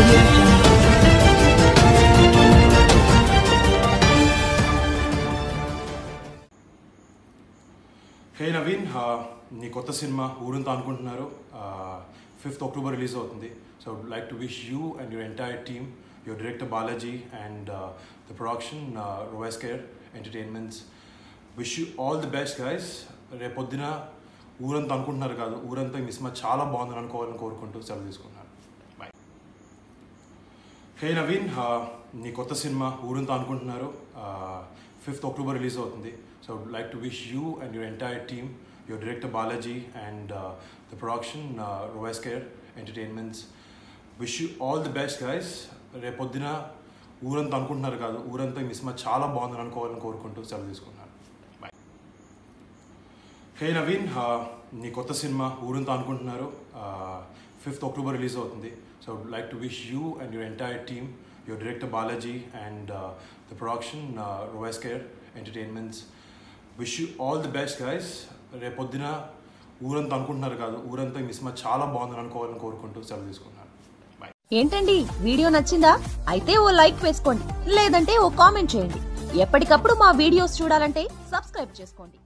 audio jungle. హే నవీన్ ఆ, నీ కొత్త సినిమా ఊరంతా అనుకుంటున్నారు ఫిఫ్త్ అక్టోబర్ రిలీజ్ అవుతుంది so like to wish you and your entire team your director Balaji and the production Rovise care entertainments wish you all the best guys రేపొద్దున ఊరంతా అనుకుంటున్నారు కాదు ఊరంతా మీ సినిమా చాలా బాగుందని అనుకోవాలని కోరుకుంటూ సెలవు తీసుకున్నాను బాయ్ హే నవీన్ ఆ, నీ కొత్త సినిమా ఊరంతా అనుకుంటున్నారు ఫిఫ్త్ అక్టోబర్ రిలీజ్ అవుతుంది so like to wish you and your entire team your director Balaji and the production Rovise care entertainments wish you all the best guys రేపొద్దున ఊరంతా అనుకుంటున్నారు కాదు ఊరంతా మీ సినిమా చాలా బాగుందని అనుకోవాలని కోరుకుంటూ సెలవు తీసుకున్నాను బాయ్ హే నవీన్ ఆ, నీ కొత్త సినిమా ఊరంతా అనుకుంటున్నారు ఫిఫ్త్ అక్టోబర్ రిలీజ్ అవుతుంది so like to wish you and your entire team your director Balaji and the production Rovise care entertainments wish you all the best guys రేపొద్దున ఊరంతా అనుకుంటున్నారు కాదు ఊరంతా మీ సినిమా చాలా బాగుందని అనుకోవాలని కోరుకుంటూ సెలవు తీసుకున్నాను బాయ్ ఏంటండి వీడియో నచ్చిందా అయితే ఓ లైక్ వేసుకోండి లేదంటే ఓ కామెంట్ చేయండి ఎప్పటికప్పుడు మా వీడియోస్ చూడాలంటే సబ్స్క్రైబ్ చేసుకోండి